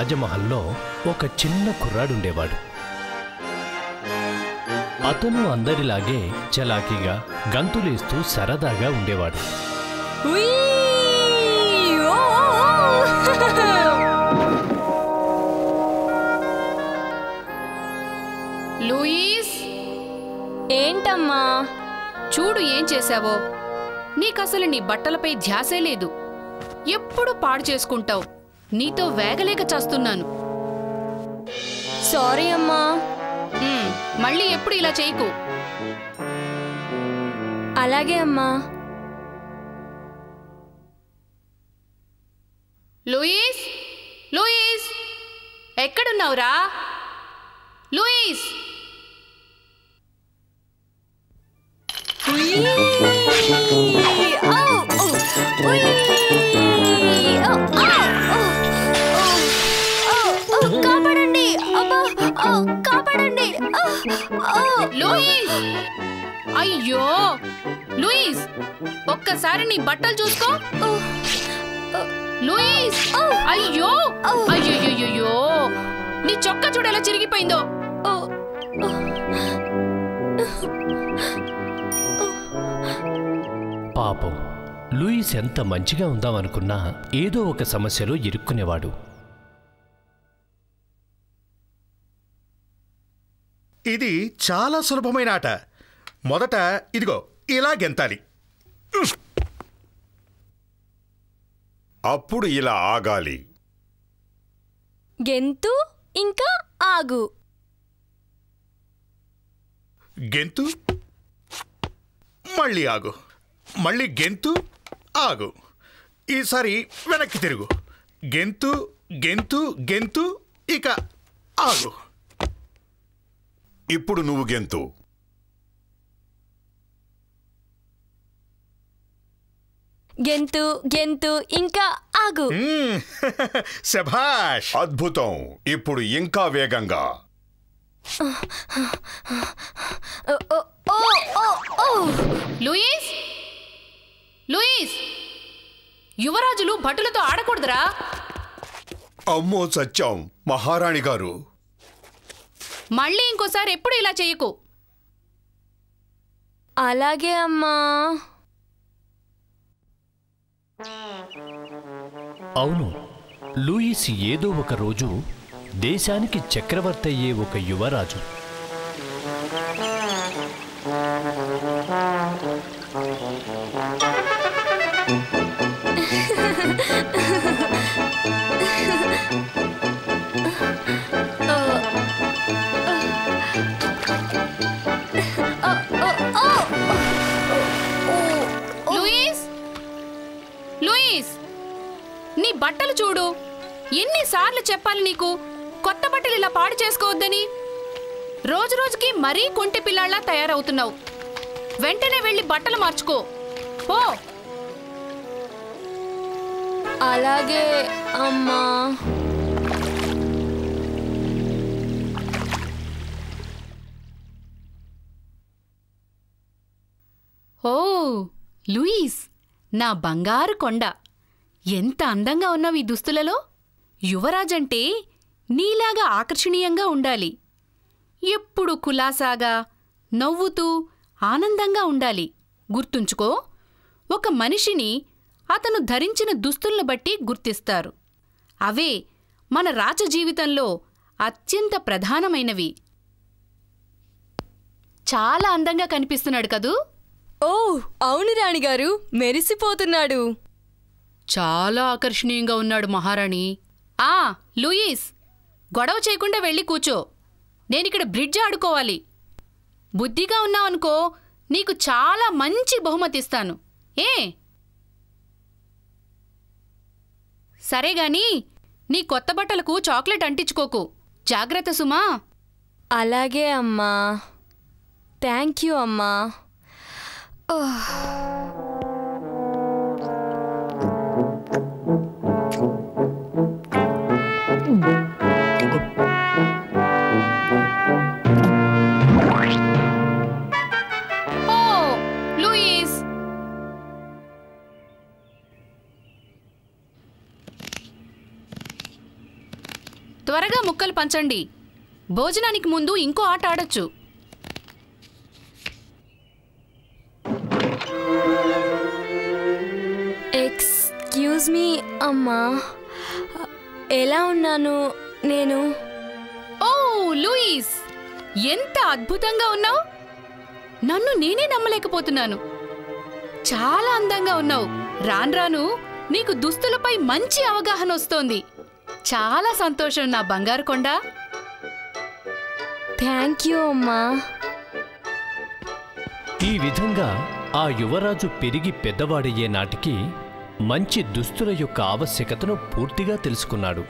రాజమహల్లో ఒక చిన్న కుర్రాడుండేవాడు అతను అందరిలాగే చలాకీగా గంతులేస్తూ సరదాగా ఉండేవాడు ఉయ్! ఓ! లూయిస్ ఏంటమ్మా చూడు ఏం చేశావో నీకసలు నీ బట్టలపై ధ్యాసే లేదు ఎప్పుడు పాడు చేసుకుంటావు నీతో వేగలేక చస్తున్నాను సారీ అమ్మా ఉమ్, మళ్ళీ ఎప్పుడు ఇలా చేయకు అలాగే అమ్మా లూయిస్ లూయిస్ ఎక్కడున్నావురా లూయిస్ ఉయ్! ఔ! ఔ! ఉయ్! ఔ! ఔ! ఔ! ఔ! ఔ! కాపాడండి అబ్బా ఔ! కాపాడండి ఔ! ఔ! లూయిస్ అయ్యో లూయిస్ ఒక్కసారి నీ బట్టలు చూసుకో ఔ! లూయిస్ అయ్యో అయ్యో నీ చొక్కా చూడు ఎలా చిరిగిపోయిందో ఔ! పాపం లూయిస్ ఎంత మంచిగా ఉందామనుకున్నా ఏదో ఒక సమస్యలో ఇరుక్కునేవాడు ఇది చాలా సులభమైన ఆట మొదట ఇదిగో ఇలా గెంతాలి అప్పుడు ఇలా ఆగాలి గెంతు ఇంకా ఆగు గెంతు మళ్ళీ ఆగు మళ్ళీ గెంతు ఆగు ఈసారి వెనక్కి తిరుగు గెంతు గెంతు గెంతు ఇక ఆగు ఇప్పుడు నువ్వు గెంతు గెంతు గెంతు ఇంకా ఆగు మ్మ్. శభాష్ అద్భుతం ఇప్పుడు ఇంకా వేగంగా ఓ, ఓ, ఓ, ఓ, ఓ. లూయిస్ లూయిస్ యువరాజులు భటులతో ఆడకూడదురా అమ్మో సత్యం మహారాణి గారు మళ్ళీ ఇంకోసారి ఎప్పుడు ఇలా చేయకు అలాగే అమ్మా అవును లూయిస్ ఏదో ఒక రోజు దేశానికి చక్రవర్తి అయ్యే ఒక యువరాజు లూయిస్ లూయిస్ నీ బట్టలు చూడు ఎన్నిసార్లు చెప్పాలి నీకు కొత్త బట్టలు ఇలా పాడు చేసుకోవద్దని రోజు రోజుకి మరీ కొంటె పిల్లాళ్ళ తయారవుతున్నావు వెంటనే వెళ్ళి బట్టలు మార్చుకో పో అలాగే అమ్మా ఓ లూయిస్ నా బంగారు కొండ ఎంత అందంగా ఉన్నావు ఈ దుస్తులలో యువరాజంటే నీలాగా ఆకర్షణీయంగా ఉండాలి ఎప్పుడు కులాసాగా నవ్వుతూ ఆనందంగా ఉండాలి గుర్తుంచుకో ఒక మనిషిని అతను ధరించిన దుస్తుల్ని బట్టి గుర్తిస్తారు అవే మన రాజ జీవితంలో అత్యంత ప్రధానమైనవి చాలా అందంగా కనిపిస్తున్నాడు కదూ ఓ అవును రాణిగారు మెరిసిపోతున్నాడు చాలా ఆకర్షణీయంగా ఉన్నాడు మహారాణి ఆ లూయిస్ గొడవ చేయకుండా వెళ్ళి కూర్చో నేనిక్కడ బ్రిడ్జ్ ఆడుకోవాలి బుద్ధిగా ఉన్నావనుకో నీకు చాలా మంచి బహుమతి ఇస్తాను ఏ సరే గాని నీ కొత్త బట్టలకు చాక్లెట్ అంటించుకోకు జాగ్రత్త సుమా అలాగే అమ్మా థ్యాంక్ యూ అమ్మా ఓ లూయిస్ త్వరగా ముక్కలు పంచండి భోజనానికి ముందు ఇంకో ఆట ఆడొచ్చు ఎక్స్క్యూజ్ మీ అమ్మా ఎలా ఉన్నాను నేను ఓ లూయిస్ ఎంత అద్భుతంగా ఉన్నావు నన్ను నేనే నమ్మలేకపోతున్నాను చాలా అందంగా ఉన్నావు రాను రాను నీకు దుస్తులపై మంచి అవగాహన వస్తోంది చాలా సంతోషం నా బంగారు కొండ థ్యాంక్ యూ అమ్మా ఈ విధంగా ఆ యువరాజు పెరిగి పెద్దవాడయ్యే నాటికి మంచి దుస్తుల యొక్క ఆవశ్యకతను పూర్తిగా తెలుసుకున్నాడు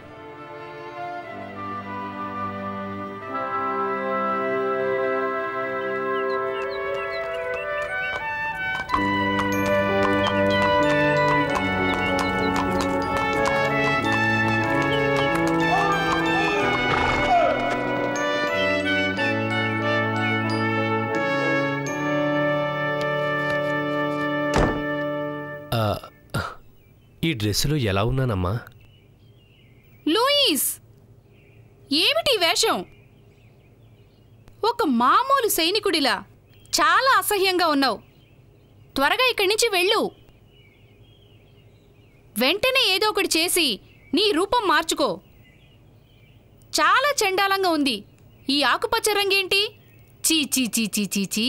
ఆ, ఈ డ్రెస్సులో ఎలా ఉన్నానమ్మా లూయిస్ ఏమిటి ఈ వేషం ఒక మామూలు సైనికుడిలా చాలా అసహ్యంగా ఉన్నావు త్వరగా ఇక్కడి నుంచి వెళ్ళు వెంటనే ఏదో ఒకటి చేసి నీ రూపం మార్చుకో చాలా చండాలంగా ఉంది ఈ ఆకుపచ్చ రంగేంటి చీ చీ చీ చీ చీ చీ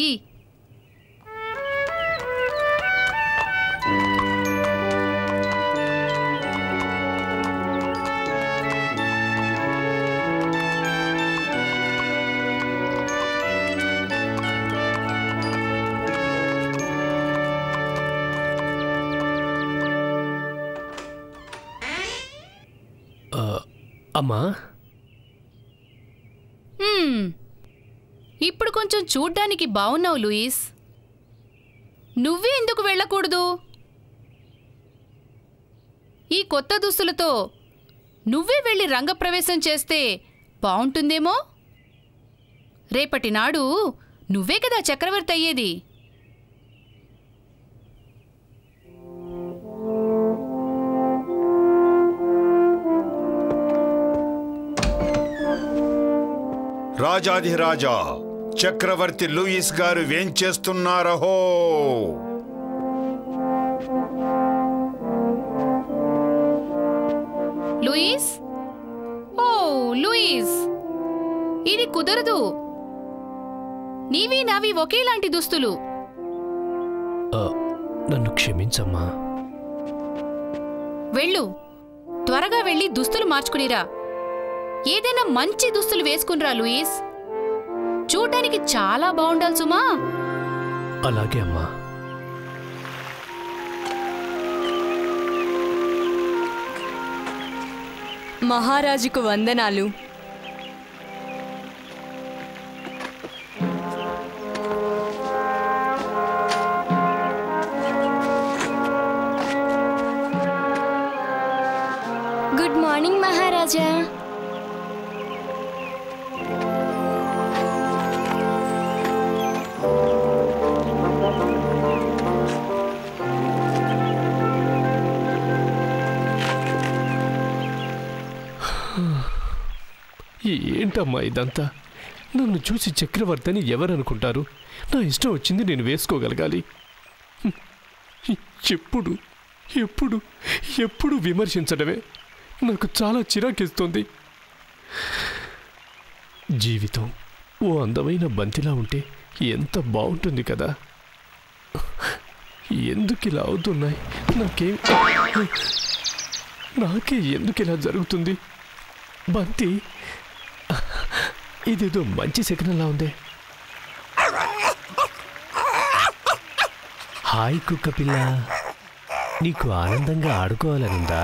అమ్మా హ్మ్. ఇప్పుడు కొంచెం చూడ్డానికి బాగున్నావు లూయిస్ నువ్వే ఎందుకు వెళ్ళకూడదు ఈ కొత్త దుస్తులతో నువ్వే వెళ్ళి రంగప్రవేశం చేస్తే బావుంటుందేమో రేపటి నాడు నువ్వే కదా చక్రవర్తి అయ్యేది రాజాధిరాజా చక్రవర్తి లూయిస్ గారు ఏం చేస్తున్నారహో లూయిస్ ఓ లూయిస్ ఇది కుదరదు నీవి నావి ఒకేలాంటి దుస్తులు ఆ, నన్ను క్షమించమ్మా వెళ్ళు త్వరగా వెళ్ళి దుస్తులు మార్చుకునిరా ఏదైనా మంచి దుస్తులు వేసుకునిరా లూయిస్ చూడ్డానికి చాలా బాగుండాలి సుమా అలాగే అమ్మా మహారాజుకు వందనాలు గుడ్ మార్నింగ్ మహారాజా ఏంటమ్మా ఇదంతా నన్ను చూసి చక్రవర్తిని ఎవరనుకుంటారు నా ఇష్టం వచ్చింది నేను వేసుకోగలగాలి హ్మ్. ఎప్పుడు ఎప్పుడు ఎప్పుడు విమర్శించడమే నాకు చాలా చిరాకేస్తుంది జీవితం ఓ అందమైన బంతిలా ఉంటే ఎంత బాగుంటుంది కదా ఎందుకు ఇలా అవుతున్నాయి నాకేం నాకే ఎందుకు ఇలా జరుగుతుంది బంతి ఇదేదో మంచి శకనంలా ఉంది హాయ్ కుక్క పిల్ల నీకు ఆనందంగా ఆడుకోవాలనుందా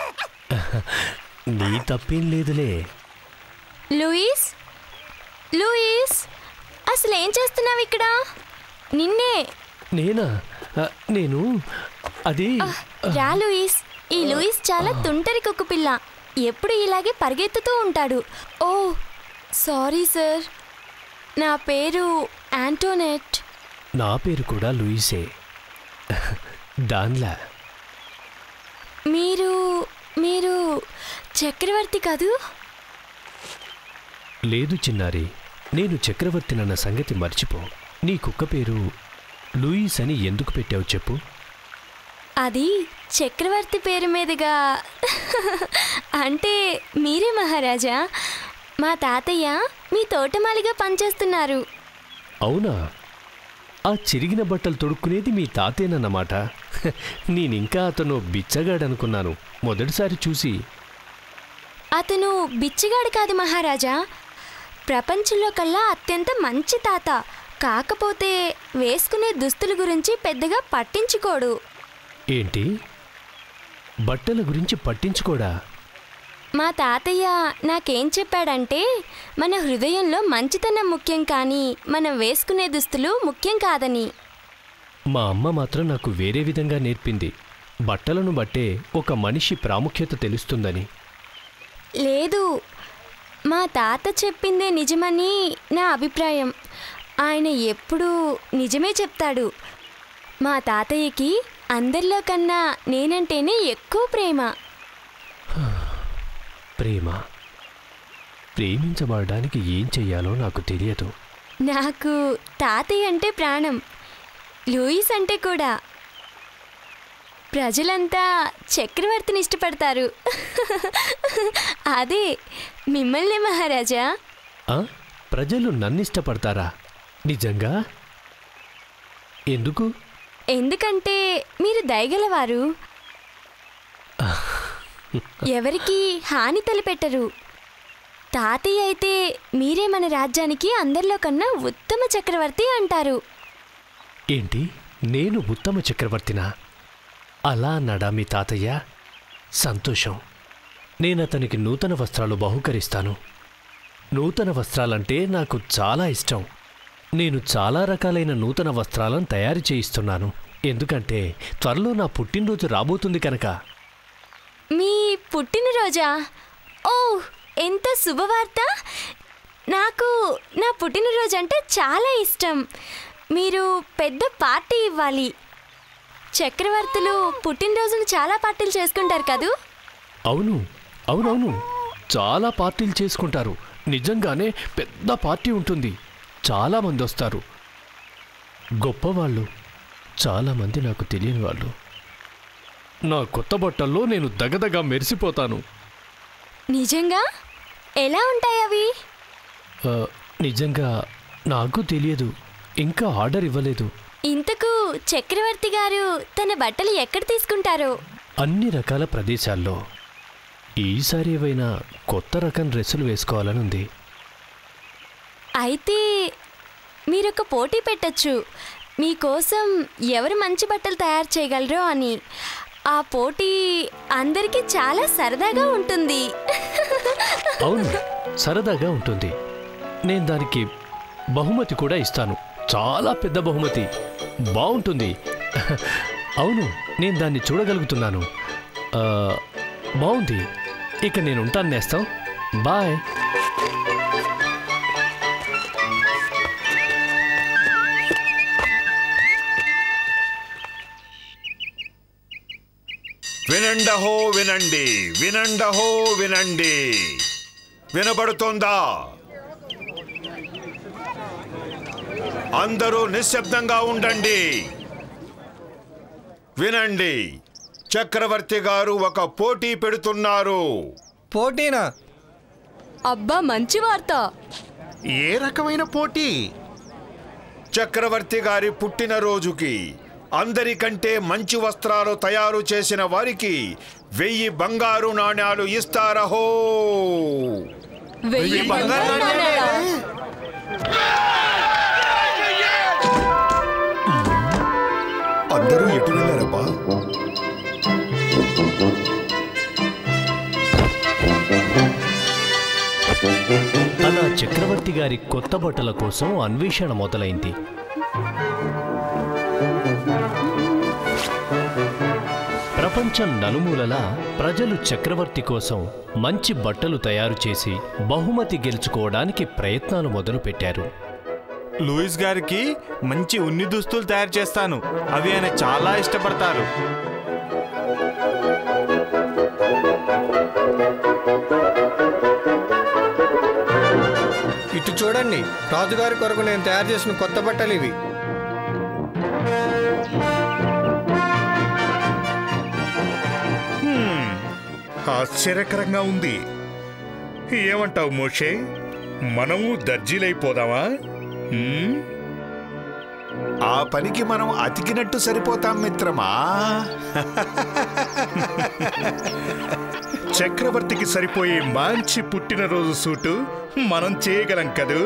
నీ తప్పేం లేదులే లూయిస్ లూయిస్ అసలు ఏం చేస్తున్నావు ఇక్కడ నిన్నే నేనా ఆ, నేను అది రా లూయిస్ ఈ లూయిస్ చాలా తుంటరి కుక్క పిల్ల ఎప్పుడు ఇలాగే పరిగెత్తుతూ ఉంటాడు ఓ సారీ సార్ నా పేరు యాంటోనెట్ నా పేరు కూడా లూయిసే దాన్లా మీరు మీరు చక్రవర్తి కాదు లేదు చిన్నారి నేను చక్రవర్తినన్న సంగతి మర్చిపో నీ కుక్క పేరు లూయిస్ అని ఎందుకు పెట్టావు చెప్పు అది చక్రవర్తి పేరు మీదుగా అంటే మీరే మహారాజా మా తాతయ్య మీ తోటమాలిగా పనిచేస్తున్నారు అవునా ఆ చిరిగిన బట్టలు తొడుక్కునేది మీ తాతేనన్నమాట హ, నేనింకా అతను బిచ్చగాడనుకున్నాను మొదటిసారి చూసి అతను బిచ్చిగాడు కాదు మహారాజా ప్రపంచంలో కల్లా అత్యంత మంచి తాత కాకపోతే వేసుకునే దుస్తుల గురించి పెద్దగా పట్టించుకోడు ఏంటి బట్టల గురించి పట్టించుకోడా మా తాతయ్య నాకేం చెప్పాడంటే మన హృదయంలో మంచితనం ముఖ్యం కానీ మనం వేసుకునే దుస్తులు ముఖ్యం కాదని మా అమ్మ మాత్రం నాకు వేరే విధంగా నేర్పింది బట్టలను బట్టే ఒక మనిషి ప్రాముఖ్యత తెలుస్తుందని లేదు మా తాత చెప్పిందే నిజమని నా అభిప్రాయం ఆయన ఎప్పుడూ నిజమే చెప్తాడు మా తాతయ్యకి అందరిలో కన్నా నేనంటేనే ఎక్కువ ప్రేమ ప్రేమ ప్రేమించబడడానికి ఏం చెయ్యాలో నాకు తెలియదు నాకు తాతయ్య అంటే ప్రాణం లూయిస్ అంటే కూడా ప్రజలంతా చక్రవర్తిని ఇష్టపడతారు అదే మిమ్మల్ని మహారాజా ఆ? ప్రజలు నన్నిష్టపడతారా నిజంగా ఎందుకు ఎందుకంటే మీరు దయగలవారు ఎవరికి హాని తలపెట్టరు తాతయ్య అయితే మీరే మన రాజ్యానికి అందరిలో కన్నా ఉత్తమ చక్రవర్తి అంటారు ఏంటి నేను ఉత్తమ చక్రవర్తినా అలా అన్నాడా మీ తాతయ్య సంతోషం నేనతనికి నూతన వస్త్రాలు బహుకరిస్తాను నూతన వస్త్రాలంటే నాకు చాలా ఇష్టం నేను చాలా రకాలైన నూతన వస్త్రాలను తయారు చేయిస్తున్నాను ఎందుకంటే త్వరలో నా పుట్టినరోజు రాబోతుంది కనుక మీ పుట్టినరోజా ఓ ఎంత శుభవార్త నాకు నా పుట్టినరోజు అంటే చాలా ఇష్టం మీరు పెద్ద పార్టీ ఇవ్వాలి చక్రవర్తులు పుట్టినరోజులు చాలా పార్టీలు చేసుకుంటారు కదూ అవును అవునవును చాలా పార్టీలు చేసుకుంటారు నిజంగానే పెద్ద పార్టీ ఉంటుంది చాలా మంది వస్తారు గొప్పవాళ్ళు చాలామంది నాకు తెలియని వాళ్ళు నా కొత్త బట్టల్లో నేను దగదగా మెరిసిపోతాను నిజంగా ఎలా ఉంటాయి అవి ఆ, నిజంగా నాకు తెలియదు ఇంకా ఆర్డర్ ఇవ్వలేదు ఇంతకు చక్రవర్తి గారు తన బట్టలు ఎక్కడ తీసుకుంటారో అన్ని రకాల ప్రదేశాల్లో ఈసారి ఏవైనా కొత్త రకం డ్రెస్సులు వేసుకోవాలని ఉంది అయితే మీరొక పోటీ పెట్టచ్చు మీకోసం ఎవరు మంచి బట్టలు తయారు చేయగలరో అని ఆ పోటీ అందరికీ చాలా సరదాగా ఉంటుంది అవును సరదాగా ఉంటుంది నేను దానికి బహుమతి కూడా ఇస్తాను చాలా పెద్ద బహుమతి బాగుంటుంది అవును నేను దాన్ని చూడగలుగుతున్నాను ఆ, బాగుంది ఇక నేను ఉంటాను నేస్తాం బాయ్ వినండహో వినండి వినండహో వినండి వినబడుతోందా అందరూ నిశ్శబ్దంగా ఉండండి వినండి చక్రవర్తి గారు ఒక పోటీ పెడుతున్నారు పోటీనా అబ్బా మంచి వార్త ఏ రకమైన పోటీ చక్రవర్తి గారి పుట్టినరోజుకి అందరికంటే మంచి వస్త్రాలు తయారు చేసిన వారికి వెయ్యి బంగారు నాణ్యాలు ఇస్తారహో వెయ్యి బంగారు నాణేలా? అందరూ ఎటు వెళ్ళారబ్బా అలా చక్రవర్తి గారి కొత్త బట్టల కోసం అన్వేషణ మొదలైంది ప్రపంచం నలుమూలలా ప్రజలు చక్రవర్తి కోసం మంచి బట్టలు తయారు చేసి బహుమతి గెలుచుకోవడానికి ప్రయత్నాలు మొదలుపెట్టారు లూయిస్ గారికి మంచి ఉన్ని దుస్తులు తయారు చేస్తాను అవి ఆయన చాలా ఇష్టపడతారు ఇటు చూడండి రాజుగారి కొరకు నేను తయారు చేసిన కొత్త బట్టలు ఇవి ఆశ్చర్యకరంగా ఉంది ఏమంటావు మోషే మనము దర్జీలైపోదామా హ్మ్? ఆ పనికి మనం అతికినట్టు సరిపోతాం మిత్రమా చక్రవర్తికి సరిపోయే మంచి పుట్టినరోజు సూటు మనం చేయగలం కదూ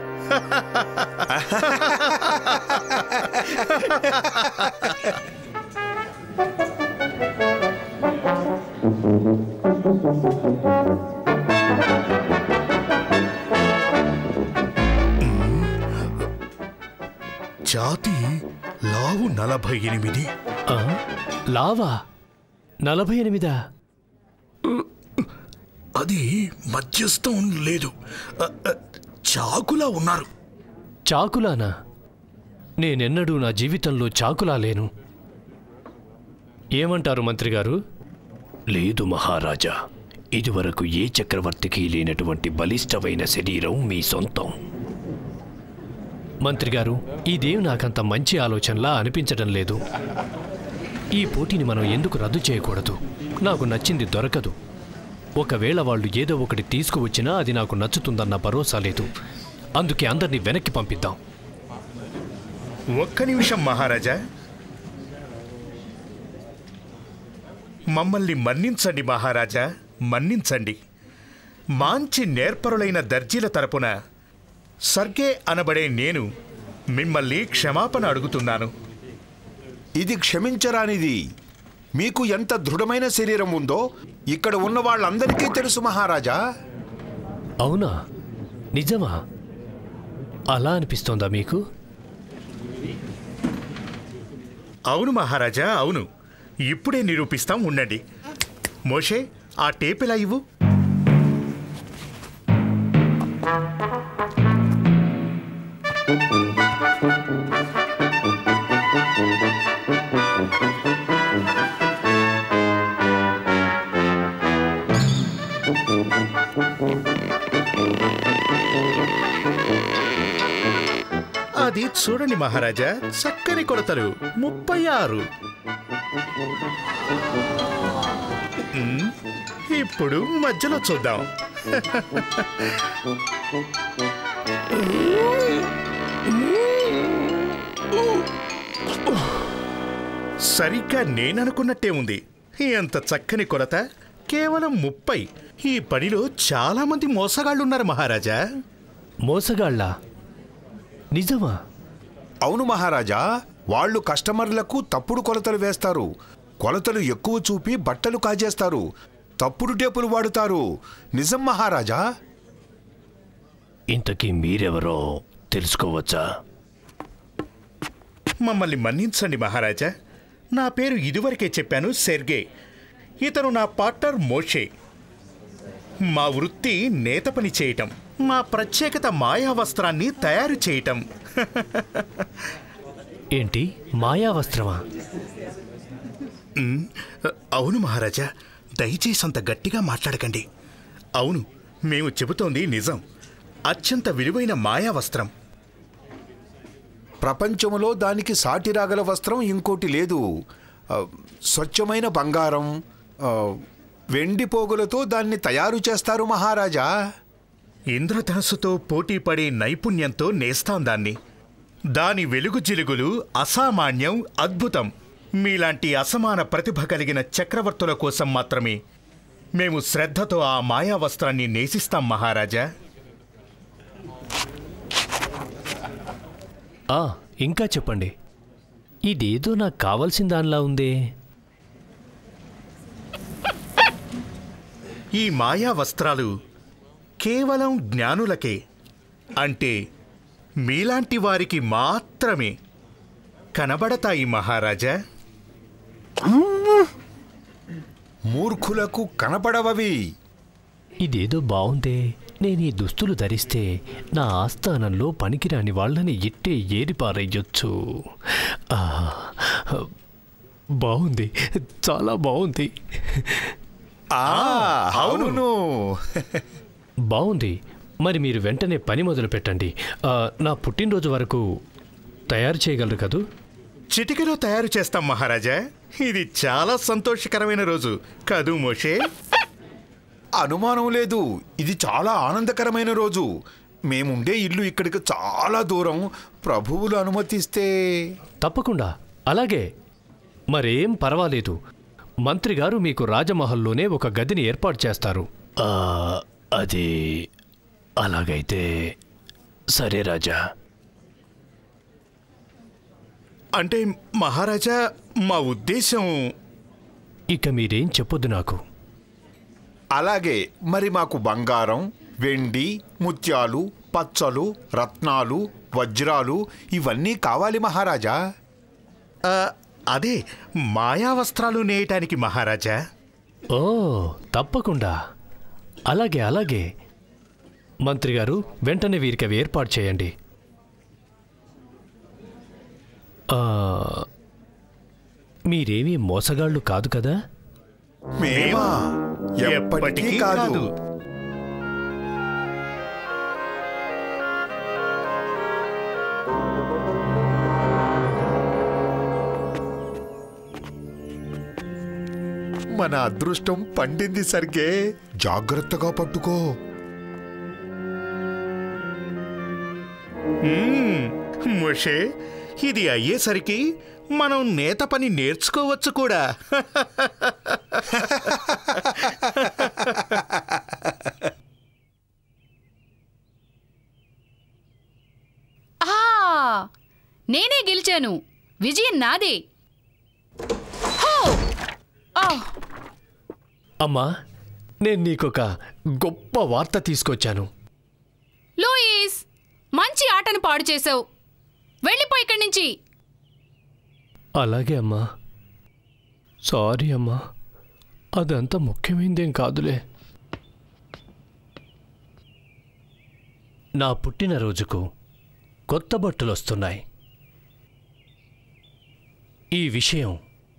జాతి లావు నలభై ఎనిమిది ఆ? లావా నలభై ఎనిమిదా అది మధ్యస్థం లేదు అ, అ, చాకులా ఉన్నారు చాకులానా నేనెన్నడూ నా జీవితంలో చాకులా లేను ఏమంటారు మంత్రిగారు లేదు మహారాజా ఇదివరకు ఏ చక్రవర్తికి లేనటువంటి బలిష్టమైన శరీరం మీ సొంతం మంత్రిగారు ఇదేం నాకంత మంచి ఆలోచనలా అనిపించడం లేదు ఈ పోటీని మనం ఎందుకు రద్దు చేయకూడదు నాకు నచ్చింది దొరకదు ఒకవేళ వాళ్ళు ఏదో ఒకటి తీసుకువచ్చినా అది నాకు నచ్చుతుందన్న భరోసా లేదు అందుకే అందరినీ వెనక్కి పంపిద్దాం ఒక్క నిమిషం మహారాజా మమ్మల్ని మన్నించండి మహారాజా మన్నించండి మంచి నేర్పరులైన దర్జీల తరపున సర్గే అనబడే నేను మిమ్మల్ని క్షమాపణ అడుగుతున్నాను ఇది క్షమించరానిది మీకు ఎంత దృఢమైన శరీరం ఉందో ఇక్కడ ఉన్న వాళ్ళందరికీ తెలుసు మహారాజా అవునా నిజమా అలా అనిపిస్తోందా మీకు అవును మహారాజా అవును ఇప్పుడే నిరూపిస్తాం ఉండండి మోషే ఆ టేప్ ఎలా ఇవ్వు అది చూడండి మహారాజా చక్కని కొలతలు ముప్పై ఆరు ఉమ్, ఇప్పుడు మధ్యలో చూద్దాం సరిగ్గా నేననుకున్నట్టే ఉంది ఎంత చక్కని కొలత కేవలం ముప్పై ఈ పనిలో చాలా మంది మోసగాళ్ళున్నారు మహారాజా మోసగాళ్ళ నిజమా అవును మహారాజా వాళ్ళు కస్టమర్లకు తప్పుడు కొలతలు వేస్తారు కొలతలు ఎక్కువ చూపి బట్టలు కాజేస్తారు తప్పుడు టేపులు వాడుతారు నిజం మహారాజా ఇంతకీ మీరెవరో తెలుసుకోవచ్చా మమ్మల్ని మన్నించండి మహారాజా నా పేరు ఇదివరకే చెప్పాను సెర్గే ఇతను నా పార్ట్నర్ మోషే మా వృత్తి నేత పని చేయటం మా ప్రత్యేకత మాయా వస్త్రాన్ని తయారు చేయటం ఏంటి మాయా వస్త్రమా అవును మహారాజా దయచేసి అంత గట్టిగా మాట్లాడకండి అవును మేము చెబుతోంది నిజం అత్యంత విలువైన మాయా వస్త్రం ప్రపంచంలో దానికి సాటి రాగల వస్త్రం ఇంకోటి లేదు ఆ, స్వచ్ఛమైన బంగారం ఆ, వెండి పోగులతో దాన్ని తయారు చేస్తారు మహారాజా ఇంద్రధనస్సుతో పోటీ పడే నైపుణ్యంతో నేస్తాం దాన్ని దాని వెలుగు జిలుగులు అసామాన్యం అద్భుతం మీలాంటి అసమాన ప్రతిభ కలిగిన చక్రవర్తుల కోసం మాత్రమే మేము శ్రద్ధతో ఆ మాయా వస్త్రాన్ని నేసిస్తాం మహారాజా ఆ ఇంకా చెప్పండి ఇదేదో నాకు కావాల్సిన దానిలా ఉందే ఈ మాయా వస్త్రాలు కేవలం జ్ఞానులకే అంటే మీలాంటి వారికి మాత్రమే కనబడతాయి మహారాజా మూర్ఖులకు కనపడవవి ఇదేదో బాగుందే నేను ఈ దుస్తులు ధరిస్తే నా ఆస్థానంలో పనికిరాని వాళ్ళని ఇట్టే ఏరిపారేయొచ్చు ఆ, బాగుంది చాలా బాగుంది ఆ, అవును బాగుంది మరి మీరు వెంటనే పని మొదలు పెట్టండి ఆ, నా పుట్టినరోజు వరకు తయారు చేయగలరు కదూ చిటికెలో తయారు చేస్తాం మహారాజా ఇది చాలా సంతోషకరమైన రోజు కదూ మోషే అనుమానం లేదు ఇది చాలా ఆనందకరమైన రోజు మేముండే ఇల్లు ఇక్కడికి చాలా దూరం ప్రభువులు అనుమతిస్తే తప్పకుండా అలాగే మరేం పర్వాలేదు మంత్రి గారు మీకు రాజమహల్లోనే ఒక గదిని ఏర్పాటు చేస్తారు అది అలాగైతే సరే రాజా అంటే మహారాజా మా ఉద్దేశం ఇక మీరేం చెప్పొద్దు నాకు అలాగే మరి మాకు బంగారం వెండి ముత్యాలు పచ్చలు రత్నాలు వజ్రాలు ఇవన్నీ కావాలి మహారాజా ఆ, అదే మాయా వస్త్రాలు నేయటానికి మహారాజా ఓ తప్పకుండా అలాగే అలాగే మంత్రి గారు వెంటనే వీరికి అవి ఏర్పాటు చేయండి ఆ, మీరేమీ మోసగాళ్ళు కాదు కదా మేమా ఎప్పటికీ కాదు మన అదృష్టం పండింది సరిగే జాగ్రత్తగా పట్టుకో మ్మ్, మోషే ఇది అయ్యేసరికి మనం నేత పని నేర్చుకోవచ్చు కూడా ఆ నేనే గెలిచాను విజయం నాదే హో! ఆ, అమ్మా నేను నీకొక గొప్ప వార్త తీసుకొచ్చాను లూయిస్ మంచి ఆటను పాడు చేసావు వెళ్ళిపో ఇక్కడి నుంచి అలాగే అమ్మా సారీ అమ్మా అదంతా ముఖ్యమైనదేం కాదులే నా పుట్టినరోజుకు కొత్త బట్టలు వస్తున్నాయి ఈ విషయం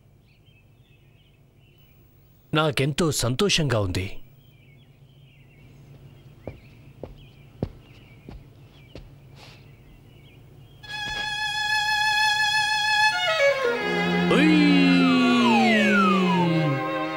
నాకెంతో సంతోషంగా ఉంది ఉయ్!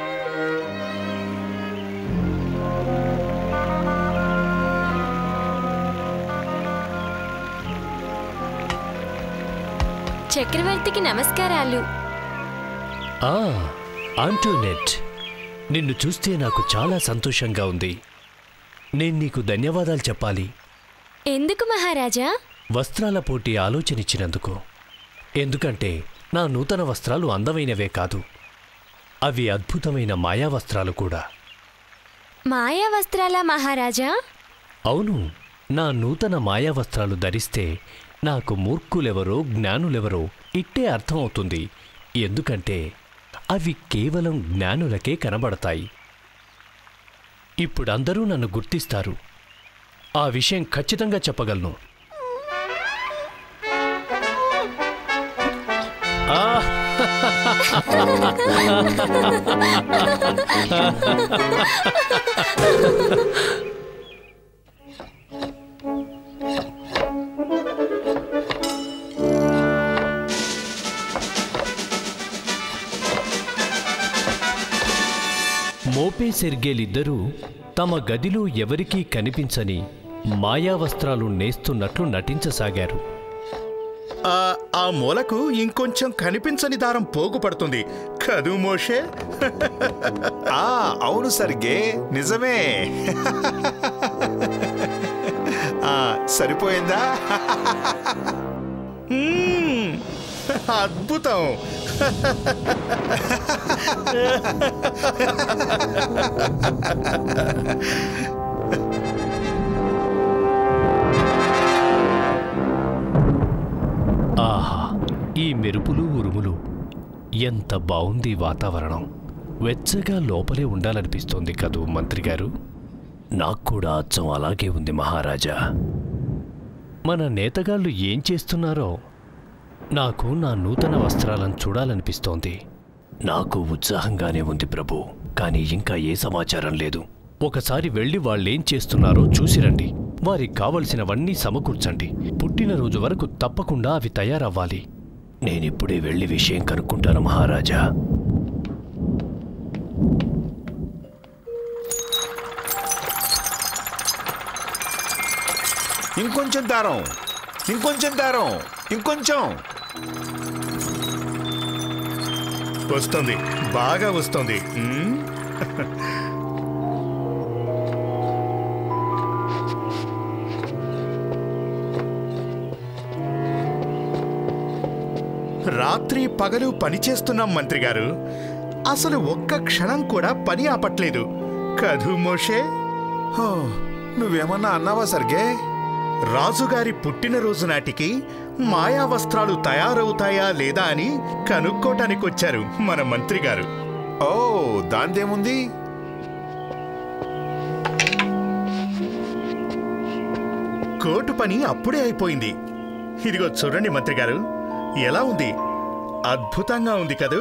చక్రవర్తికి నమస్కారాలు ఆ ఆంటోనెట్ నిన్ను చూస్తే నాకు చాలా సంతోషంగా ఉంది నేను నీకు ధన్యవాదాలు చెప్పాలి ఎందుకు మహారాజా వస్త్రాల పోటీ ఆలోచనిచ్చినందుకు ఎందుకంటే నా నూతన వస్త్రాలు అందమైనవే కాదు అవి అద్భుతమైన మాయా వస్త్రాలు కూడా మాయా వస్త్రాల మహారాజా అవును నా నూతన మాయా వస్త్రాలు ధరిస్తే నాకు మూర్ఖులెవరో జ్ఞానులెవరో ఇట్టే అర్థమవుతుంది ఎందుకంటే అవి కేవలం జ్ఞానులకే కనబడతాయి ఇప్పుడందరూ నన్ను గుర్తిస్తారు ఆ విషయం ఖచ్చితంగా చెప్పగలను ఆ మోపే సెర్గేలిద్దరూ తమ గదిలో ఎవరికీ కనిపించని మాయా వస్త్రాలు నేస్తున్నట్లు నటించసాగారు ఆ, ఆ మూలకు ఇంకొంచెం కనిపించని దారం పోగుపడుతుంది కదూ మోషే ఆ అవును సరిగే నిజమే ఆ, సరిపోయిందా మ్మ్, అద్భుతం ఆహా ఈ మెరుపులు ఉరుములు ఎంత బావుంది ఈ వాతావరణం వెచ్చగా లోపలే ఉండాలనిపిస్తోంది కదూ మంత్రి గారు నాకు కూడా అచ్చం అలాగే ఉంది మహారాజా మన నేతగాళ్ళు ఏం చేస్తున్నారో నాకు నా నూతన వస్త్రాలను చూడాలనిపిస్తోంది నాకు ఉత్సాహంగానే ఉంది ప్రభు కానీ ఇంకా ఏ సమాచారం లేదు ఒకసారి వెళ్ళి వాళ్ళేం చేస్తున్నారో చూసిరండి వారికి కావలసినవన్నీ సమకూర్చండి పుట్టినరోజు వరకు తప్పకుండా అవి తయారవ్వాలి నేనిప్పుడే వెళ్ళి విషయం కనుక్కుంటాను మహారాజా ఇంకొంచెం దారం ఇంకొంచెం దారం ఇంకొంచెం వస్తుంది బాగా వస్తుంది ఉమ్. రాత్రి పగలు పనిచేస్తున్నాం మంత్రి గారు అసలు ఒక్క క్షణం కూడా పని ఆపట్లేదు కదూ మోషే హో, నువ్వేమన్నా అన్నావా సర్గే రాజుగారి పుట్టినరోజు నాటికి మాయా వస్త్రాలు తయారవుతాయా లేదా అని కనుక్కోటానికొచ్చారు మన మంత్రి గారు ఓ దాందేముంది కోటు పని అప్పుడే అయిపోయింది ఇదిగో చూడండి మంత్రి గారు ఎలా ఉంది అద్భుతంగా ఉంది కదూ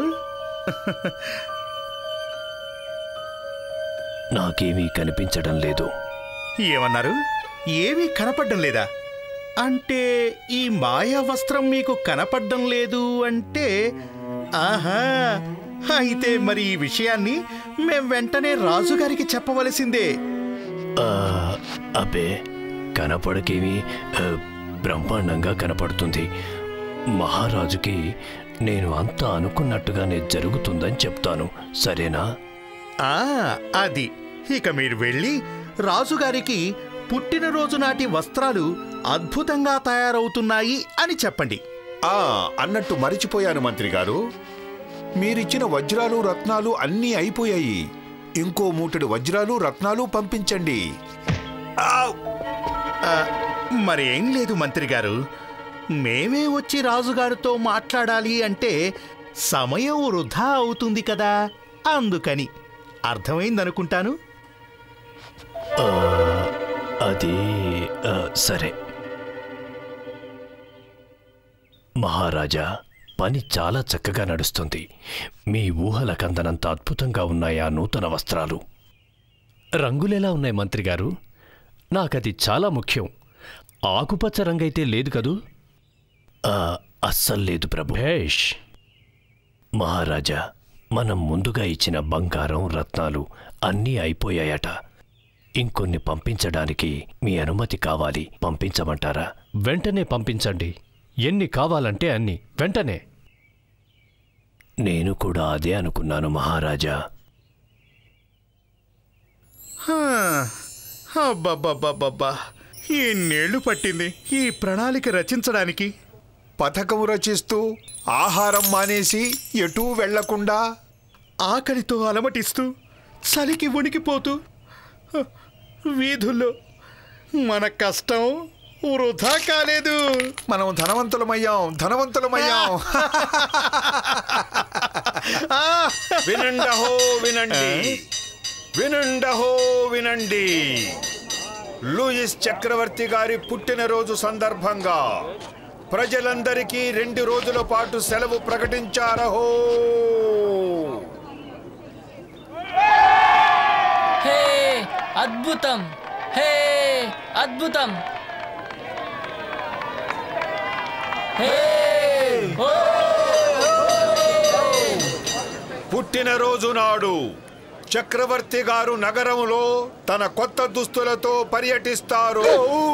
నాకేమీ కనిపించడం లేదు ఏమన్నారు ఏమీ కనపడ్డం లేదా అంటే ఈ మాయా వస్త్రం మీకు కనపడ్డం లేదు అంటే ఆహా అయితే మరి ఈ విషయాన్ని మేం వెంటనే రాజుగారికి చెప్పవలసిందే ఆ, అబ్బే కనపడకేమి ఆ, బ్రహ్మాండంగా కనపడుతుంది మహారాజుకి నేను అంతా అనుకున్నట్టుగానే జరుగుతుందని చెప్తాను సరేనా ఆ అది ఇక మీరు వెళ్ళి రాజుగారికి పుట్టినరోజు నాటి వస్త్రాలు అద్భుతంగా తయారవుతున్నాయి అని చెప్పండి ఆ అన్నట్టు మరిచిపోయాను మంత్రి గారు మీరిచ్చిన వజ్రాలు రత్నాలు అన్నీ అయిపోయాయి ఇంకో మూటడి వజ్రాలు రత్నాలు పంపించండి ఆవ్! ఆ, మరి ఏం లేదు మంత్రి గారు మేమే వచ్చి రాజుగారితో మాట్లాడాలి అంటే సమయం వృధా అవుతుంది కదా అందుకని అర్థమైందనుకుంటాను ఆ, అది ఆ, సరే మహారాజా పని చాలా చక్కగా నడుస్తుంది మీ ఊహల కందనంత అద్భుతంగా ఉన్నాయి ఆ నూతన వస్త్రాలు రంగులెలా ఉన్నాయి మంత్రి గారు నాకది చాలా ముఖ్యం ఆకుపచ్చ రంగైతే లేదు కదూ ఆ, అస్సలు లేదు ప్రభు భేష్ మహారాజా మనం ముందుగా ఇచ్చిన బంగారం రత్నాలు అన్నీ అయిపోయాయట ఇంకొన్ని పంపించడానికి మీ అనుమతి కావాలి పంపించమంటారా వెంటనే పంపించండి ఎన్ని కావాలంటే అన్ని వెంటనే నేను కూడా అదే అనుకున్నాను మహారాజా హా, అబ్బబ్బబ్బబ్బబ్బా ఎన్నేళ్లు పట్టింది ఈ ప్రణాళిక రచించడానికి పథకం రచిస్తూ ఆహారం మానేసి ఎటూ వెళ్లకుండా ఆకలితో అలమటిస్తూ చలికి వణికిపోతూ హ, వీధుల్లో మన కష్టం వృధా కాలేదు మనం ధనవంతులమయ్యాం ధనవంతులమయ్యాం వినండహో వినండి వినండహో వినండి లూయిస్ చక్రవర్తి గారి పుట్టినరోజు సందర్భంగా ప్రజలందరికీ రెండు రోజుల పాటు సెలవు ప్రకటించారహో హే అద్భుతం హే అద్భుతం హే ఓ! పుట్టినరోజు నాడు చక్రవర్తి గారు నగరంలో తన కొత్త దుస్తులతో పర్యటిస్తారు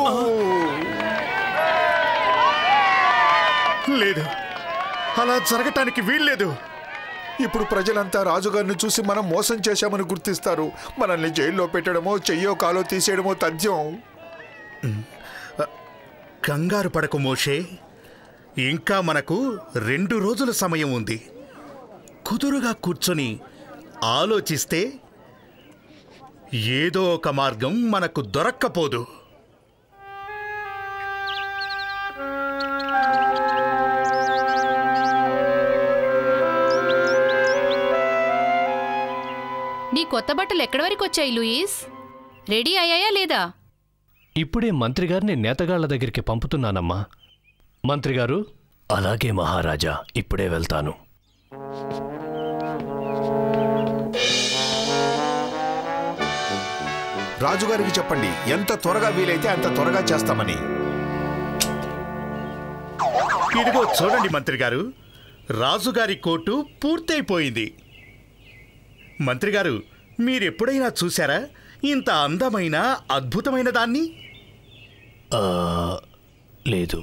లేదు అలా జరగటానికి వీల్లేదు ఇప్పుడు ప్రజలంతా రాజుగారిని చూసి మనం మోసం చేశామని గుర్తిస్తారు మనల్ని జైల్లో పెట్టడమో చెయ్యో కాలో తీసేయడమో తథ్యం కంగారు పడకు మోషే ఇంకా మనకు రెండు రోజుల సమయం ఉంది కుదురుగా కూర్చొని ఆలోచిస్తే ఏదో ఒక మార్గం మనకు దొరక్కపోదు నీ కొత్త బట్టలు ఎక్కడి వరకు వచ్చాయి లూయిస్ రెడీ అయ్యాయా లేదా ఇప్పుడే మంత్రిగారిని నేతగాళ్ల దగ్గరికి పంపుతున్నానమ్మా మంత్రిగారు అలాగే మహారాజా ఇప్పుడే వెళ్తాను రాజుగారికి చెప్పండి ఎంత త్వరగా వీలైతే అంత త్వరగా చేస్తామని ఇదిగో చూడండి మంత్రి గారు రాజుగారి కోటు పూర్తయిపోయింది మంత్రి గారు మీరెప్పుడైనా చూశారా ఇంత అందమైన అద్భుతమైన దాన్ని ఆ, లేదు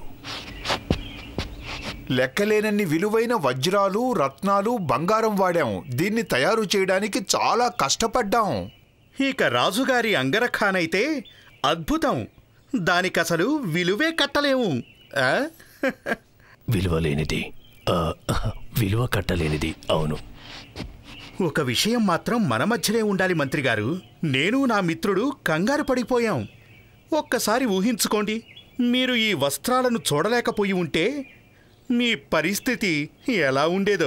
లెక్కలేనన్ని విలువైన వజ్రాలు రత్నాలు బంగారం వాడాం దీన్ని తయారు చేయడానికి చాలా కష్టపడ్డాం ఇక రాజుగారి అంగరఖానైతే అద్భుతం దానికసలు విలువే కట్టలేము ఆ? విలువ లేనిది ఆ, విలువ కట్టలేనిది అవును ఒక విషయం మాత్రం మన మధ్యనే ఉండాలి మంత్రి గారు నేను నా మిత్రుడు కంగారు పడిపోయాం ఒక్కసారి ఊహించుకోండి మీరు ఈ వస్త్రాలను చూడలేకపోయి ఉంటే మీ పరిస్థితి ఎలా ఉండేదో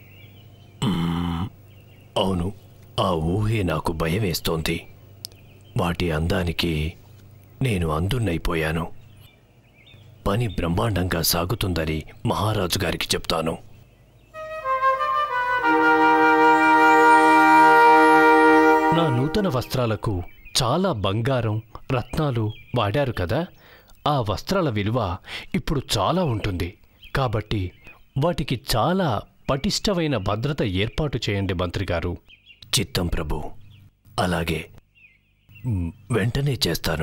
అవును ఆ ఊహే నాకు భయం వేస్తోంది వాటి అందానికి నేను అందున్నైపోయాను పని బ్రహ్మాండంగా సాగుతుందని మహారాజు గారికి చెప్తాను నా నూతన వస్త్రాలకు చాలా బంగారం రత్నాలు వాడారు కదా ఆ వస్త్రాల విలువ ఇప్పుడు చాలా ఉంటుంది కాబట్టి వాటికి చాలా పటిష్టమైన భద్రత ఏర్పాటు చేయండి మంత్రి గారు చిత్తం ప్రభు అలాగే మ్, వెంటనే చేస్తాను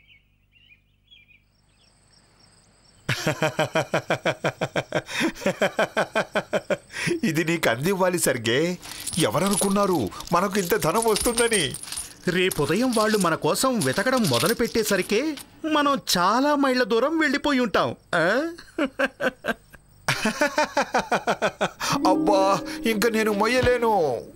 ఇది నీకు అందివ్వాలి సరిగే ఎవరనుకున్నారు మనకు ఇంత ధనం వస్తుందని రేపుదయం వాళ్ళు మన కోసం వెతకడం మొదలు పెట్టేసరికే మనం చాలా మైళ్ళ దూరం వెళ్ళిపోయి ఉంటాం ఆ? అబ్బా ఇంక నేను మొయ్యలేను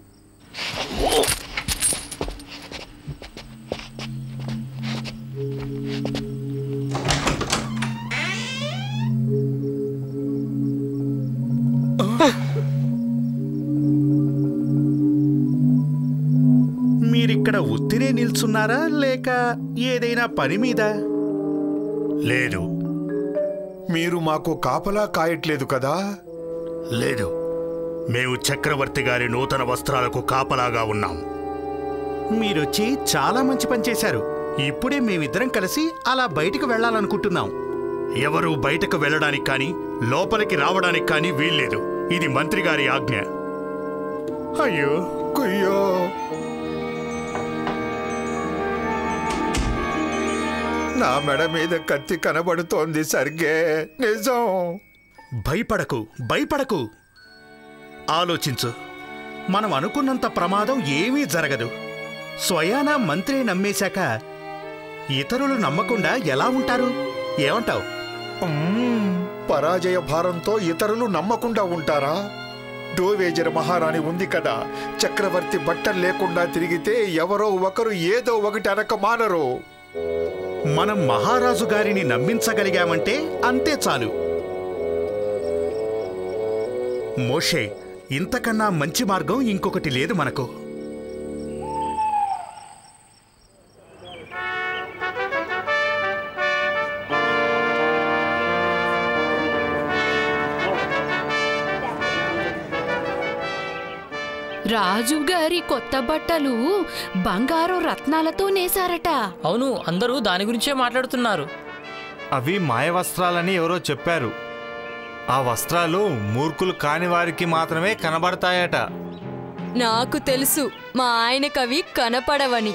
మీరిక్కడ ఉత్తినే నిల్చున్నారా లేక ఏదైనా పని మీద లేదు మీరు మాకు కాపలా కాయట్లేదు కదా లేదు మేము చక్రవర్తి గారి నూతన వస్త్రాలకు కాపలాగా ఉన్నాం మీరొచ్చి చాలా మంచి పని చేశారు ఇప్పుడే మేమిద్దరం కలిసి అలా బయటికి వెళ్ళాలనుకుంటున్నాం ఎవరు బయటకు వెళ్ళడానికి కానీ లోపలికి రావడానికి కానీ వీల్లేదు ఇది మంత్రి గారి ఆజ్ఞ అయ్యో కుయ్యో నా మెడ మీద కత్తి కనబడుతోంది సరిగే నిజం భయపడకు భయపడకు ఆలోచించు మనం అనుకున్నంత ప్రమాదం ఏమీ జరగదు స్వయానా మంత్రి నమ్మేశాక ఇతరులు నమ్మకుండా ఎలా ఉంటారు ఏమంటావు మ్మ్. పరాజయ భారంతో ఇతరులు నమ్మకుండా ఉంటారా డోవేజర్ మహారాణి ఉంది కదా చక్రవర్తి బట్టలు లేకుండా తిరిగితే ఎవరో ఒకరు ఏదో ఒకటి అనక మానరు మనం మహారాజు గారిని నమ్మించగలిగామంటే అంతే చాలు మోషే ఇంతకన్నా మంచి మార్గం ఇంకొకటి లేదు మనకు రాజుగారి కొత్త బట్టలు బంగారు రత్నాలతో నేసారట అవును అందరూ దాని గురించే మాట్లాడుతున్నారు అవి మాయ వస్త్రాలని ఎవరో చెప్పారు ఆ వస్త్రాలు మూర్ఖులు కాని వారికి మాత్రమే కనబడతాయట నాకు తెలుసు మా ఆయనకవి కనపడవని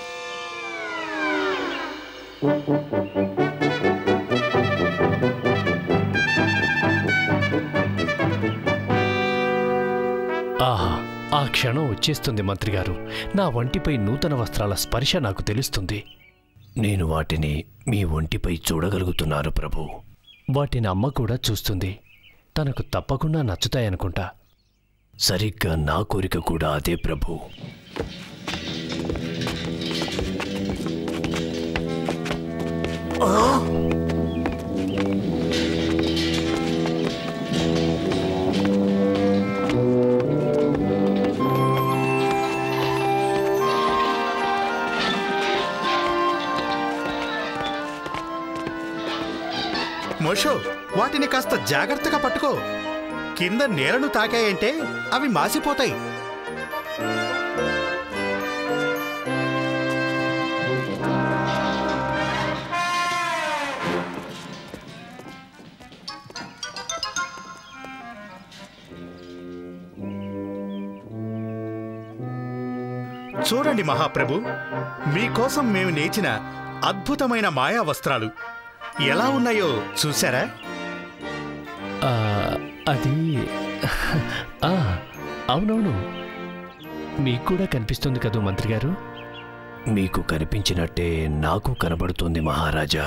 ఆహా ఆ క్షణం వచ్చేస్తుంది మంత్రిగారు నా వంటిపై నూతన వస్త్రాల స్పర్శ నాకు తెలుస్తుంది నేను వాటిని మీ ఒంటిపై చూడగలుగుతున్నాను ప్రభు వాటిని అమ్మ కూడా చూస్తుంది తనకు తప్పకుండా నచ్చుతాయనుకుంటా సరిగ్గా నా కోరిక కూడా అదే ప్రభు మోషో వాటిని కాస్త జాగ్రత్తగా పట్టుకో కింద నేలను తాకాయంటే అవి మాసిపోతాయి చూడండి మహాప్రభు మీకోసం మేము నేచిన అద్భుతమైన మాయా వస్త్రాలు ఎలా ఉన్నాయో చూసారా ఆ, అది ఆ, అవునవును మీకు కూడా కనిపిస్తుంది కదూ మంత్రి గారు మీకు కనిపించినట్టే నాకు కనబడుతుంది మహారాజా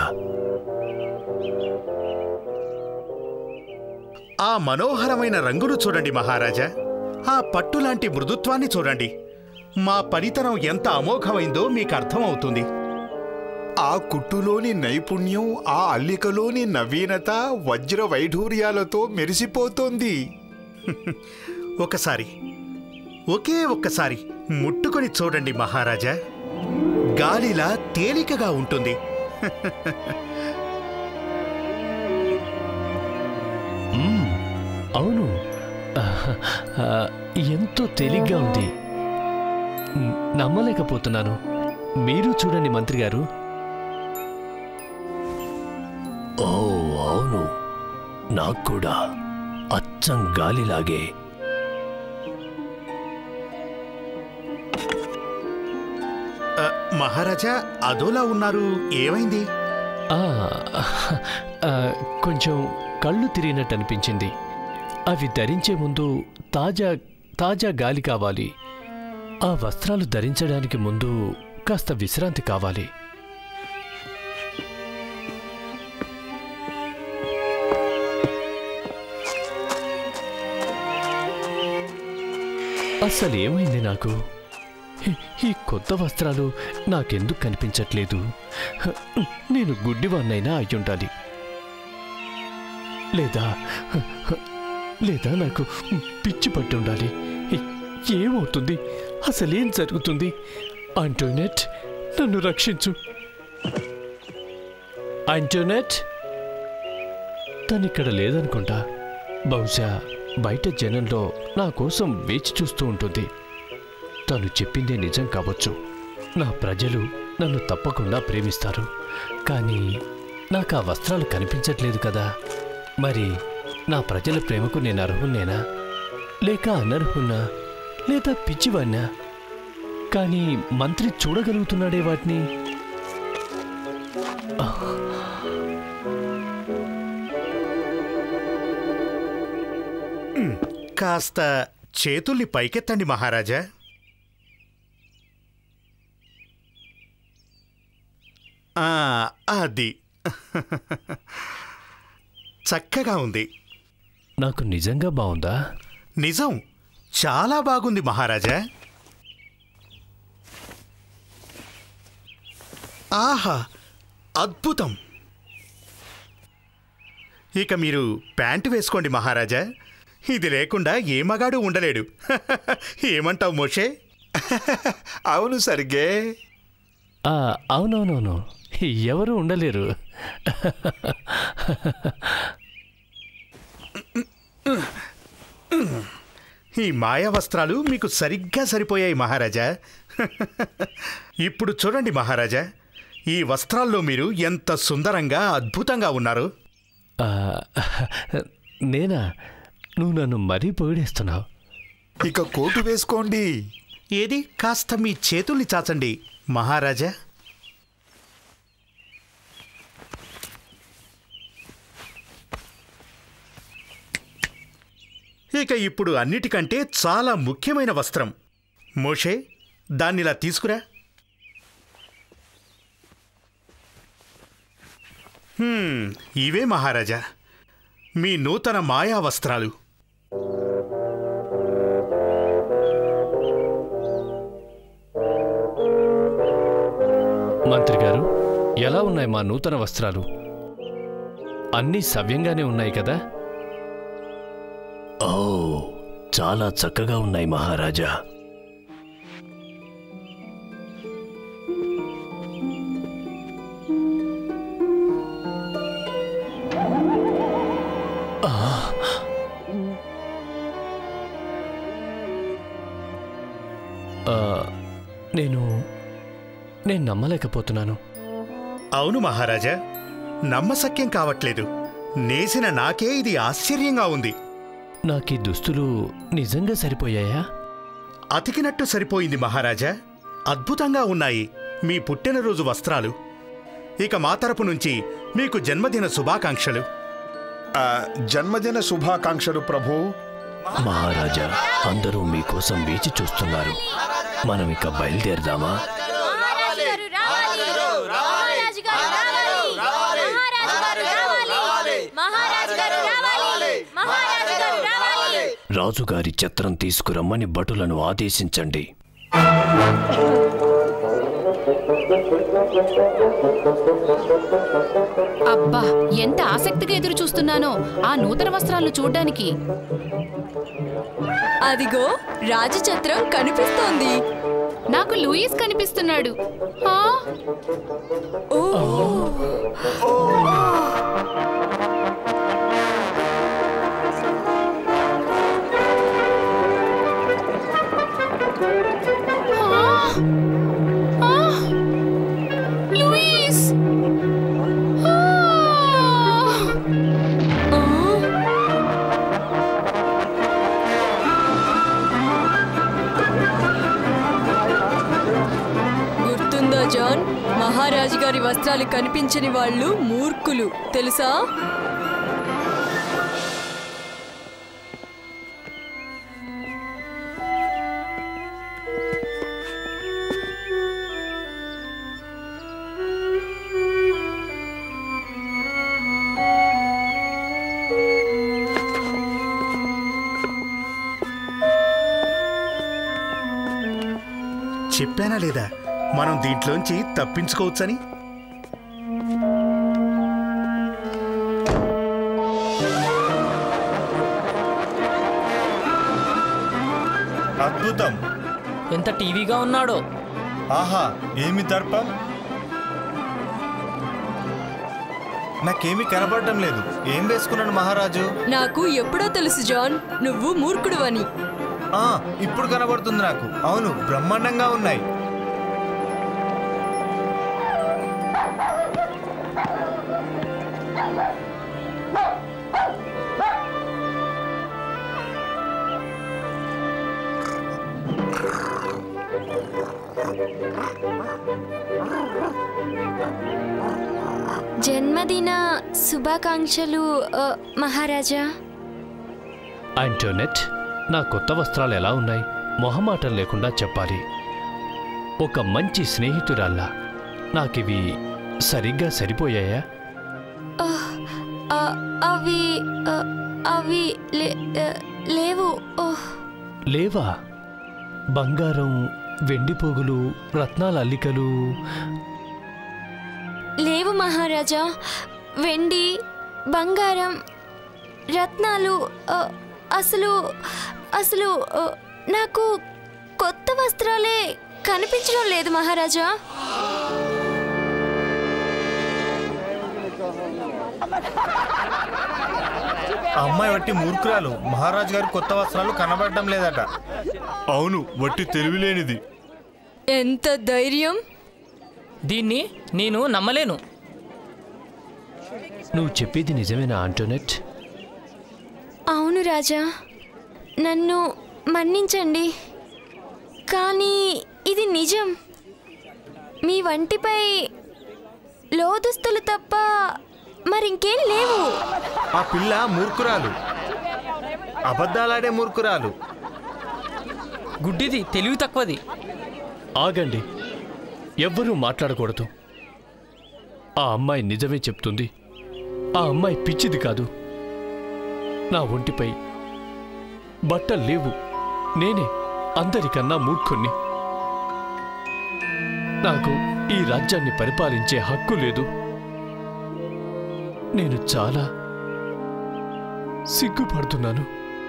ఆ మనోహరమైన రంగును చూడండి మహారాజా ఆ పట్టు లాంటి మృదుత్వాన్ని చూడండి మా పనితనం ఎంత అమోఘమైందో మీకు అర్థమవుతుంది ఆ కుట్టులోని నైపుణ్యం ఆ అల్లికలోని నవీనత వజ్ర వైఢూర్యాలతో మెరిసిపోతోంది ఒకసారి ఒకే ఒక్కసారి ముట్టుకొని చూడండి మహారాజా గాలిలా తేలికగా ఉంటుంది మ్మ్, అవును ఆ, ఆ, ఎంతో తేలిగ్గా ఉంది మ్, నమ్మలేకపోతున్నాను మీరు చూడండి మంత్రి గారు ఓ అవును నాకు కూడా అచ్చం గాలిలాగే ఆ, మహారాజా అదోలా ఉన్నారు ఏమైంది ఆ, ఆ, కొంచెం కళ్ళు తిరిగినట్టు అనిపించింది అవి ధరించే ముందు తాజా తాజా గాలి కావాలి ఆ వస్త్రాలు ధరించడానికి ముందు కాస్త విశ్రాంతి కావాలి అసలు ఏమైంది నాకు ఈ- ఈ కొత్త వస్త్రాలు నాకెందుకు కనిపించట్లేదు హ, నేను గుడ్డివాన్నైనా అయ్యుండాలి లేదా హ, హ, లేదా నాకు పిచ్చి పట్టి ఉండాలి ఏ- ఏమవుతుంది అసలేం జరుగుతుంది ఆంటోనెట్ నన్ను రక్షించు ఆంటోనెట్ తనిక్కడ లేదనుకుంటా బహుశా బయట జనంలో నా కోసం వేచి చూస్తూ ఉంటుంది తను చెప్పిందే నిజం కావచ్చు నా ప్రజలు నన్ను తప్పకుండా ప్రేమిస్తారు కానీ నాకు ఆ వస్త్రాలు కనిపించట్లేదు కదా మరి నా ప్రజల ప్రేమకు నేను అర్హున్నేనా లేక అనర్హున్నా లేదా పిచ్చివాణ్ణా కానీ మంత్రి చూడగలుగుతున్నాడే వాటిని కాస్త చేతుల్ని పైకెత్తండి మహారాజా ఆ, అది చక్కగా ఉంది నాకు నిజంగా బాగుందా నిజం చాలా బాగుంది మహారాజా ఆహా అద్భుతం ఇక మీరు ప్యాంటు వేసుకోండి మహారాజా ఇది లేకుండా ఏ మగాడు ఉండలేడు ఏమంటావు మోషే అవును సరిగే ఆ, అవునవునవును ఎవరు ఉండలేరు ఈ మాయా వస్త్రాలు మీకు సరిగ్గా సరిపోయాయి మహారాజా ఇప్పుడు చూడండి మహారాజా ఈ వస్త్రాల్లో మీరు ఎంత సుందరంగా అద్భుతంగా ఉన్నారు ఆ, నేనా నువ్వు నన్ను మరీ పొగిడేస్తున్నావు ఇక కోటు వేసుకోండి ఏది కాస్త మీ చేతుల్ని చాచండి మహారాజా ఇక ఇప్పుడు అన్నిటికంటే చాలా ముఖ్యమైన వస్త్రం మోషే దాన్నిలా తీసుకురా హ్మ్, ఇవే మహారాజా మీ నూతన మాయా వస్త్రాలు మంత్రి గారు ఎలా ఉన్నాయి మా నూతన వస్త్రాలు అన్నీ సవ్యంగానే ఉన్నాయి కదా ఓ చాలా చక్కగా ఉన్నాయి మహారాజా ఆ, నేను నేను నమ్మలేకపోతున్నాను అవును మహారాజా నమ్మశక్యం కావట్లేదు నేసిన నాకే ఇది ఆశ్చర్యంగా ఉంది నాకు ఈ దుస్తులు నిజంగా సరిపోయాయా అతికినట్టు సరిపోయింది మహారాజా అద్భుతంగా ఉన్నాయి మీ పుట్టినరోజు వస్త్రాలు ఇక మా తరపు నుంచి మీకు జన్మదిన శుభాకాంక్షలు ఆ, జన్మదిన శుభాకాంక్షలు ప్రభు మహారాజా అందరూ మీకోసం వేచి చూస్తున్నారు మనం ఇక బయలుదేరదామా మహారాజు గారు రావాలి మహారాజు గారు రావాలి మహారాజు గారు రావాలి మహారాజు గారు రావాలి మహారాజు గారు రావాలి రాజుగారి ఛత్రం తీసుకురమ్మని భటులను ఆదేశించండి అబ్బా ఎంత ఆసక్తిగా ఎదురు చూస్తున్నానో ఆ నూతన వస్త్రాలను చూడ్డానికి అదిగో రాజఛత్రం కనిపిస్తోంది నాకు లూయిస్ కనిపిస్తున్నాడు ఆ, ఓ ఆ, ఆ, లూయిస్ ఆ. గుర్తుందా జాన్ మహారాజు గారి వస్త్రాలు కనిపించని వాళ్ళు మూర్ఖులు తెలుసా చెప్పానా లేదా మనం దీంట్లోంచి తప్పించుకోవచ్చని అద్భుతం ఎంత టీవీగా ఉన్నాడో ఆహా ఏమి దర్పం నాకేమీ కనపడటం లేదు ఏం వేసుకున్నాడు మహారాజు నాకు ఎప్పుడో తెలుసు జాన్ నువ్వు మూర్ఖుడు అని ఆ ఇప్పుడు కనబడుతుంది నాకు అవును బ్రహ్మాండంగా ఉన్నాయి జన్మదిన శుభాకాంక్షలు ఆ, మహారాజా ఆంటోనెట్ నా కొత్త వస్త్రాలు ఎలా ఉన్నాయి మొహమాటం లేకుండా చెప్పాలి ఒక మంచి స్నేహితురాల్లా నాకివి సరిగ్గా సరిపోయాయా ఆ, ఆ, అవి ఆ, అవి లే- ఆ, లేవు ఓహ్ లేవా బంగారం వెండి పోగులు రత్నాల అల్లికలు లేవు మహారాజా వెండి బంగారం రత్నాలు ఆ, అసలు అసలు ఆ, నాకు కొత్త వస్త్రాలే కనిపించడం లేదు మహారాజా ఆ అమ్మాయి వట్టి మూర్ఖురాలు మహారాజు గారి కొత్త వస్త్రాలు కనబడటం లేదట అవును వట్టి తెలివిలేనిది ఎంత ధైర్యం దీన్ని నేను నమ్మలేను నువ్వు చెప్పేది నిజమేనా ఆంటోనెట్ అవును రాజా నన్ను మన్నించండి కానీ ఇది నిజం మీ వంటిపై లోదుస్తులు తప్ప మరింకేం లేవు ఆ పిల్ల మూర్ఖురాలు అబద్ధాలాడే మూర్ఖురాలు గుడ్డిది తెలివి తక్కువది ఆగండి ఎవ్వరూ మాట్లాడకూడదు ఆ అమ్మాయి నిజమే చెప్తుంది ఆ అమ్మాయి పిచ్చిది కాదు నా ఒంటిపై బట్టలు లేవు నేనే అందరికన్నా మూర్ఖుణ్ణి నాకు ఈ రాజ్యాన్ని పరిపాలించే హక్కు లేదు నేను చాలా సిగ్గుపడుతున్నాను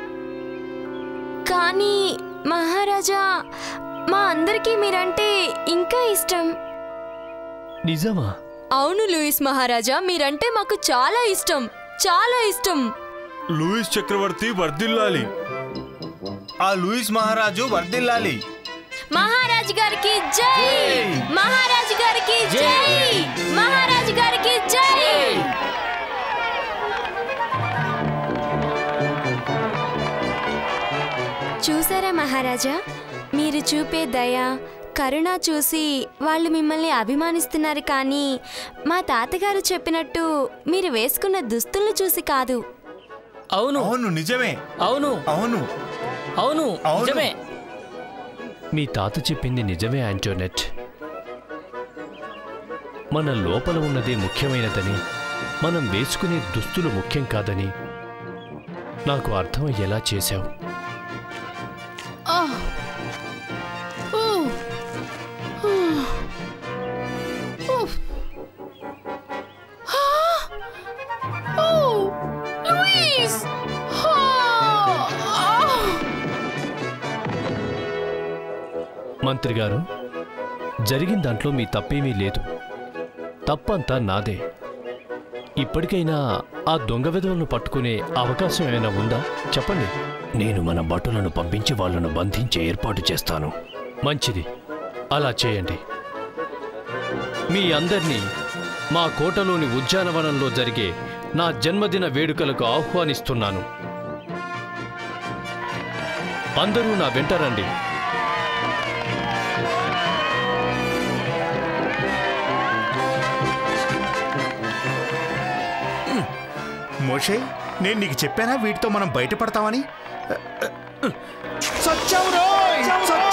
కానీ మహారాజా మా అందరికీ మీరంటే ఇంకా ఇష్టం నిజమా అవును లూయిస్ మహారాజా మీరంటే మాకు చాలా ఇష్టం చాలా ఇష్టం లూయిస్ చక్రవర్తి వర్ధిల్లాలి ఆ లూయిస్ మహారాజు వర్ధిల్లాలి మహారాజు గారికి జై మహారాజు గారికి జై మహారాజు గారికి జై చూసారా మహారాజా మీరు చూపే దయ కరుణ చూసి వాళ్ళు మిమ్మల్ని అభిమానిస్తున్నారు కానీ మా తాతగారు చెప్పినట్టు మీరు వేసుకున్న దుస్తుల్ని చూసి కాదు అవును అవును నిజమే అవును అవును అవును అవును. నిజమే మీ తాత చెప్పింది నిజమే ఆంటోనెట్ మన లోపల ఉన్నదే ముఖ్యమైనదని మనం వేసుకునే దుస్తులు ముఖ్యం కాదని నాకు అర్థమయ్యేలా చేశావు ఆ. ఊ. ఊ. ఉఫ్. ఆ. ఊ. లూయిస్ ఆ. ఆ. మంత్రి గారు జరిగిన దాంట్లో మీ తప్పేమీ లేదు తప్పంతా నాదే ఇప్పటికైనా ఆ దొంగ విధులను పట్టుకునే అవకాశం ఏమైనా ఉందా చెప్పండి నేను మన భటులను పంపించి వాళ్ళను బంధించే ఏర్పాటు చేస్తాను మంచిది అలా చేయండి మీ అందర్నీ మా కోటలోని ఉద్యానవనంలో జరిగే నా జన్మదిన వేడుకలకు ఆహ్వానిస్తున్నాను అందరూ నా వెంట రండి మోషే నేను నీకు చెప్పానా వీటితో మనం బయటపడతామని సత్యం రోయ్! సత్యం!